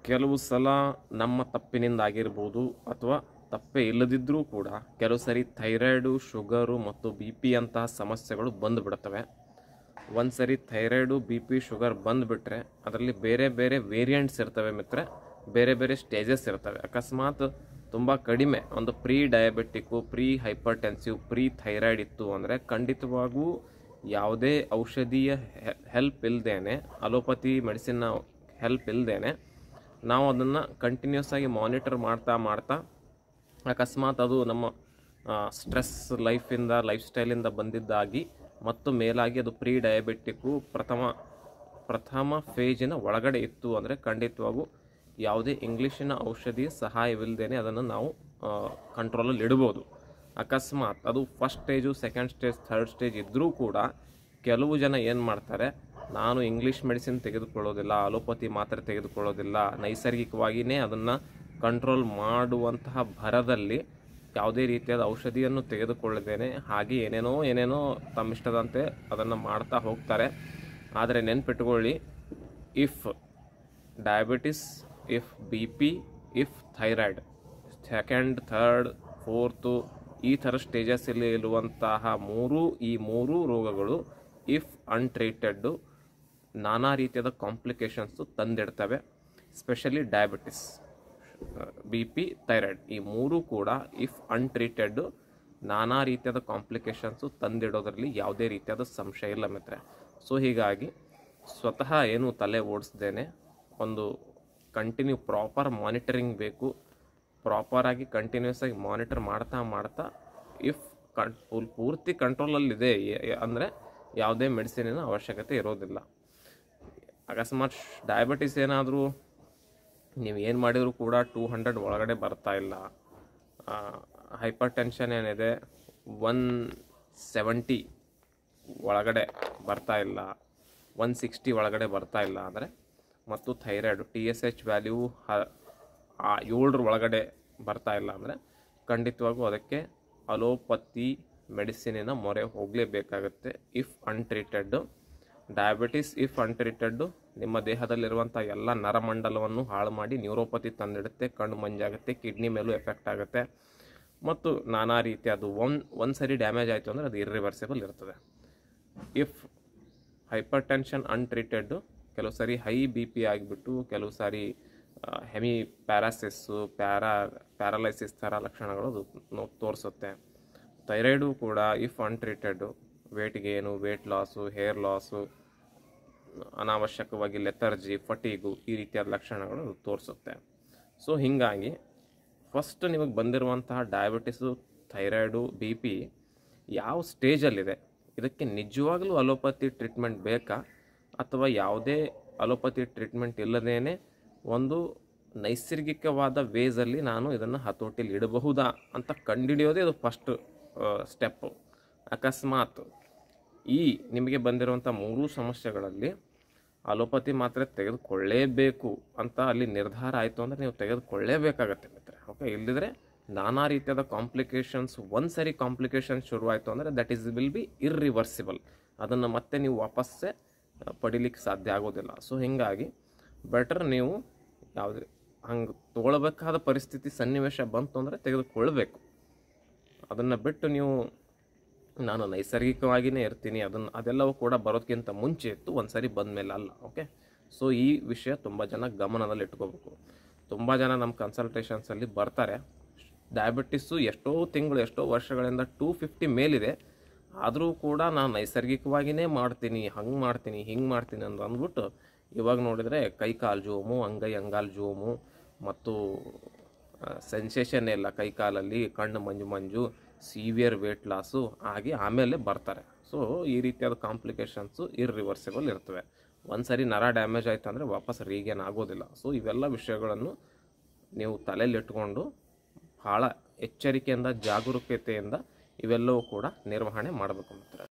ಕೆಲವು ಸಲ ನಮ್ಮ ತಪ್ಪಿನಿಂದ ಆಗಿರ್ಬೋದು ಅಥವಾ ತಪ್ಪೇ ಇಲ್ಲದಿದ್ದರೂ ಕೂಡ ಕೆಲವು ಸರಿ ಥೈರಾಯ್ಡು ಶುಗರು ಮತ್ತು ಬಿ ಪಿ ಅಂತಹ ಸಮಸ್ಯೆಗಳು ಬಂದುಬಿಡ್ತವೆ ಒಂದು ಸರಿ ಥೈರಾಯ್ಡು ಬಿ ಪಿ ಶುಗರ್ ಬಂದುಬಿಟ್ರೆ ಅದರಲ್ಲಿ ಬೇರೆ ಬೇರೆ ವೇರಿಯಂಟ್ಸ್ ಇರ್ತವೆ ಮಿತ್ರ ಬೇರೆ ಬೇರೆ ಸ್ಟೇಜಸ್ ಇರ್ತವೆ ಅಕಸ್ಮಾತ್ ತುಂಬ ಕಡಿಮೆ ಒಂದು pre diabetic pre hypertensive pre thyroid ಇತ್ತು ಅಂದರೆ ಖಂಡಿತವಾಗೂ ಯಾವುದೇ ಔಷಧೀಯ ಹೆಲ್ಪ್ ಇಲ್ಲದೇನೆ ಅಲೋಪತಿ ಮೆಡಿಸಿನ್ನ ಹೆಲ್ಪ್ ಇಲ್ಲದೇನೆ ನಾವು ಅದನ್ನು ಕಂಟಿನ್ಯೂಸ್ ಆಗಿ ಮಾನಿಟರ್ ಮಾಡ್ತಾ ಮಾಡ್ತಾ ಅಕಸ್ಮಾತ್ ಅದು ನಮ್ಮ ಸ್ಟ್ರೆಸ್ ಲೈಫಿಂದ ಲೈಫ್ ಸ್ಟೈಲಿಂದ ಬಂದಿದ್ದಾಗಿ ಮತ್ತು ಮೇಲಾಗಿ ಅದು ಪ್ರೀ ಡಯಾಬೆಟಿಕ್ಕು ಪ್ರಥಮ ಪ್ರಥಮ ಫೇಜಿನ ಒಳಗಡೆ ಇತ್ತು ಅಂದರೆ ಖಂಡಿತವಾಗೂ ಯಾವುದೇ ಇಂಗ್ಲೀಷಿನ ಔಷಧಿ ಸಹಾಯವಿಲ್ಲದೇನೆ ಅದನ್ನು ನಾವು ಕಂಟ್ರೋಲಲ್ಲಿ ಇಡ್ಬೋದು ಅಕಸ್ಮಾತ್ ಅದು first stage second stage third stage ಇದ್ದರೂ ಕೂಡ ಕೆಲವು ಜನ ಏನು ಮಾಡ್ತಾರೆ ನಾನು ಇಂಗ್ಲೀಷ್ ಮೆಡಿಸಿನ್ ತೆಗೆದುಕೊಳ್ಳೋದಿಲ್ಲ ಅಲೋಪತಿ ಮಾತ್ರೆ ತೆಗೆದುಕೊಳ್ಳೋದಿಲ್ಲ ನೈಸರ್ಗಿಕವಾಗಿಯೇ ಅದನ್ನು ಕಂಟ್ರೋಲ್ ಮಾಡುವಂತಹ ಭರದಲ್ಲಿ ಯಾವುದೇ ರೀತಿಯಾದ ಔಷಧಿಯನ್ನು ತೆಗೆದುಕೊಳ್ಳದೇನೆ ಹಾಗೆ ಏನೇನೋ ಏನೇನೋ ತಮ್ಮಿಷ್ಟದಂತೆ ಅದನ್ನು ಮಾಡ್ತಾ ಹೋಗ್ತಾರೆ ಆದರೆ ನೆನ್ಪಿಟ್ಕೊಳ್ಳಿ if diabetes if B P if thyroid second third fourth ಈ ಥರ ಸ್ಟೇಜಸ್ಸಲ್ಲಿ ಇರುವಂತಹ ಮೂರು ಈ ಮೂರು ರೋಗಗಳು ಇಫ್ ಅನ್ಟ್ರೀಟೆಡ್ಡು ನಾನಾ ರೀತಿಯಾದ ಕಾಂಪ್ಲಿಕೇಶನ್ಸು ತಂದಿಡ್ತವೆ specially diabetes B P thyroid ಈ ಮೂರು ಕೂಡ ಇಫ್ ಅನ್ಟ್ರೀಟೆಡ್ ನಾನಾ ರೀತಿಯಾದ ಕಾಂಪ್ಲಿಕೇಶನ್ಸು ತಂದಿಡೋದ್ರಲ್ಲಿ ಯಾವುದೇ ರೀತಿಯಾದ ಸಂಶಯ ಇಲ್ಲ ಮಿತ್ರ ಸೊ ಹೀಗಾಗಿ ಸ್ವತಃ ಏನು ತಲೆ ಓಡಿಸ್ದೇನೆ ಒಂದು ಕಂಟಿನ್ಯೂ ಪ್ರಾಪರ್ ಮಾನಿಟರಿಂಗ್ ಬೇಕು ಪ್ರಾಪರಾಗಿ ಕಂಟಿನ್ಯೂಸ್ ಆಗಿ ಮಾನಿಟರ್ ಮಾಡ್ತಾ ಮಾಡ್ತಾ ಇಫ್ ಕಂ ಫುಲ್ ಪೂರ್ತಿ ಕಂಟ್ರೋಲಲ್ಲಿದೆ ಅಂದರೆ ಯಾವುದೇ ಮೆಡಿಸಿನಿನ ಅವಶ್ಯಕತೆ ಇರೋದಿಲ್ಲ ಅಕಸ್ಮಾತ್ ಡಯಾಬಿಟಿಸ್ ಏನಾದರೂ ನೀವು ಏನು ಮಾಡಿದರೂ ಕೂಡ ಟೂ ಹಂಡ್ರೆಡ್ ಒಳಗಡೆ ಬರ್ತಾ ಇಲ್ಲ ಹೈಪರ್ ಟೆನ್ಷನ್ ಏನಿದೆ ಒನ್ ಸೆವೆಂಟಿ ಒಳಗಡೆ ಬರ್ತಾ ಇಲ್ಲ ಒನ್ ಸಿಕ್ಸ್ಟಿ ಒಳಗಡೆ ಬರ್ತಾ ಇಲ್ಲ ಅಂದರೆ ಮತ್ತು thyroid T S H value ಆ ಏಳರ ಒಳಗಡೆ ಬರ್ತಾ ಇಲ್ಲ ಅಂದರೆ ಖಂಡಿತವಾಗೂ ಅದಕ್ಕೆ ಅಲೋಪತಿ ಮೆಡಿಸಿನಿನ ಮೊರೆ ಹೋಗಲೇಬೇಕಾಗುತ್ತೆ if untreated diabetes if untreated ನಿಮ್ಮ ದೇಹದಲ್ಲಿರುವಂಥ ಎಲ್ಲ ನರಮಂಡಲವನ್ನು ಹಾಳು ಮಾಡಿ ನ್ಯೂರೋಪತಿ ತಂದಿಡುತ್ತೆ ಕಣ್ಣು ಮಂಜಾಗುತ್ತೆ ಕಿಡ್ನಿ ಮೇಲೂ ಎಫೆಕ್ಟ್ ಆಗುತ್ತೆ ಮತ್ತು ನಾನಾ ರೀತಿ ಅದು ಒನ್ ಒಂದು ಸರಿ ಡ್ಯಾಮೇಜ್ ಆಯಿತು ಅಂದರೆ ಅದು ಇರ್ರಿವರ್ಸಿಬಲ್ ಇರ್ತದೆ ಇಫ್ ಹೈಪರ್ ಟೆನ್ಷನ್ ಅನ್ಟ್ರೀಟೆಡ್ಡು ಕೆಲವು ಸಾರಿ ಹೈ ಬಿ ಪಿ ಆಗಿಬಿಟ್ಟು ಕೆಲವು ಸಾರಿ ಹೆಮಿ ಪ್ಯಾರಾಸಿಸ್ಸು ಪ್ಯಾರಾ ಪ್ಯಾರಲೈಸಿಸ್ ಥರ ಲಕ್ಷಣಗಳು ಅದು ನೋ- ತೋರಿಸುತ್ತೆ ಥೈರಾಯ್ಡು ಕೂಡ if untreated weight gain weight loss hair loss ಅನಾವಶ್ಯಕವಾಗಿ ಲೆಥರ್ಜಿ ಫಟೀಗು ಈ ರೀತಿಯಾದ ಲಕ್ಷಣಗಳು ಅದು ತೋರಿಸುತ್ತೆ ಸೊ ಹೀಗಾಗಿ ಫಸ್ಟ್ ನಿಮಗೆ ಬಂದಿರುವಂತಹ ಡಯಾಬಿಟಿಸು ಥೈರಾಯ್ಡು ಬಿ ಪಿ ಯಾವ ಸ್ಟೇಜಲ್ಲಿದೆ ಇದಕ್ಕೆ ನಿಜವಾಗ್ಲೂ ಅಲೋಪತಿ ಟ್ರೀಟ್ಮೆಂಟ್ ಬೇಕಾ ಅಥವಾ ಯಾವುದೇ ಅಲೋಪತಿ ಟ್ರೀಟ್ಮೆಂಟ್ ಇಲ್ಲದೇನೆ ಒಂದು ನೈಸರ್ಗಿಕವಾದ ವೇಸಲ್ಲಿ ನಾನು ಇದನ್ನು ಹತೋಟಿಲಿ ಇಡಬಹುದಾ ಅಂತ ಕಂಡುಹಿಡಿಯೋದೇ ಇದು ಫಸ್ಟ್ ಸ್ಟೆಪ್ಪು ಅಕಸ್ಮಾತ್ ಈ ನಿಮಗೆ ಬಂದಿರುವಂಥ ಮೂರೂ ಸಮಸ್ಯೆಗಳಲ್ಲಿ ಅಲೋಪತಿ ಮಾತ್ರೆ ತೆಗೆದುಕೊಳ್ಳೇಬೇಕು ಅಂತ ಅಲ್ಲಿ ನಿರ್ಧಾರ ಆಯಿತು ಅಂದರೆ ನೀವು ತೆಗೆದುಕೊಳ್ಳೇಬೇಕಾಗತ್ತೆ ಮಿತ್ರ ಓಕೆ ಇಲ್ಲದಿದ್ರೆ ನಾನಾ ರೀತಿಯಾದ ಕಾಂಪ್ಲಿಕೇಶನ್ಸ್ ಒಂದು ಸರಿ ಕಾಂಪ್ಲಿಕೇಶನ್ ಶುರುವಾಯಿತು ಅಂದರೆ that is will be irreversible ಅದನ್ನು ಮತ್ತೆ ನೀವು ವಾಪಸ್ಸೇ ಆ, ಪಡಿಲಿಕ್ಕೆ ಸಾಧ್ಯ ಆಗೋದಿಲ್ಲ ಸೊ ಹೀಗಾಗಿ ಬೆಟರ್ ನೀವು ಯಾವುದೇ ಹಂಗೆ ತೊಗೊಳ್ಬೇಕಾದ ಪರಿಸ್ಥಿತಿ ಸನ್ನಿವೇಶ ಬಂತು ಅಂದರೆ ತೆಗೆದುಕೊಳ್ಬೇಕು ಅದನ್ನು ಬಿಟ್ಟು ನೀವು ನಾನು ನೈಸರ್ಗಿಕವಾಗಿಯೇ ಇರ್ತೀನಿ ಅದನ್ನು ಅದೆಲ್ಲವೂ ಕೂಡ ಬರೋದಕ್ಕಿಂತ ಮುಂಚೆ ಇತ್ತು ಒಂದು ಸರಿ ಬಂದ ಮೇಲೆ ಅಲ್ಲ ಓಕೆ ಸೊ ಈ ವಿಷಯ ತುಂಬ ಜನ ಗಮನದಲ್ಲಿ ಇಟ್ಕೋಬೇಕು ತುಂಬ ಜನ ನಮ್ಮ ಕನ್ಸಲ್ಟೇಷನ್ಸಲ್ಲಿ ಬರ್ತಾರೆ ಡಯಾಬಿಟಿಸ್ಸು ಎಷ್ಟೋ ತಿಂಗಳು ಎಷ್ಟೋ ವರ್ಷಗಳಿಂದ ಟೂ ಫಿಫ್ಟಿ ಮೇಲಿದೆ ಆದರೂ ಕೂಡ ನಾನು ನೈಸರ್ಗಿಕವಾಗಿಯೇ ಮಾಡ್ತೀನಿ ಹಂಗೆ ಮಾಡ್ತೀನಿ ಹಿಂಗೆ ಮಾಡ್ತೀನಿ ಅಂತ ಅಂದ್ಬಿಟ್ಟು ಇವಾಗ ನೋಡಿದರೆ ಕೈ ಕಾಲು ಜೋಮು ಅಂಗೈ ಅಂಗಾಲು ಜೋಮು ಮತ್ತು ಸೆನ್ಸೇಷನ್ ಇಲ್ಲ ಕೈ ಕಾಲಲ್ಲಿ ಕಣ್ಣು ಮಂಜು ಮಂಜು ಸೀವಿಯರ್ ವೇಟ್ ಲಾಸು ಆಗಿ ಆಮೇಲೆ ಬರ್ತಾರೆ ಸೊ ಈ ರೀತಿಯಾದ ಕಾಂಪ್ಲಿಕೇಶನ್ಸು ಇರ್ರಿವರ್ಸಿಬಲ್ ಇರ್ತವೆ ಒಂದು ಸರಿ ನರ ಡ್ಯಾಮೇಜ್ ಆಯಿತು ಅಂದರೆ ವಾಪಸ್ ರೀಗೇನ್ ಆಗೋದಿಲ್ಲ ಸೊ ಇವೆಲ್ಲ ವಿಷಯಗಳನ್ನು ನೀವು ತಲೆಯಲ್ಲಿಟ್ಕೊಂಡು ಭಾಳ ಎಚ್ಚರಿಕೆಯಿಂದ ಜಾಗರೂಕತೆಯಿಂದ ಇವೆಲ್ಲವೂ ಕೂಡ ನಿರ್ವಹಣೆ ಮಾಡಬೇಕು ಮಿತ್ರ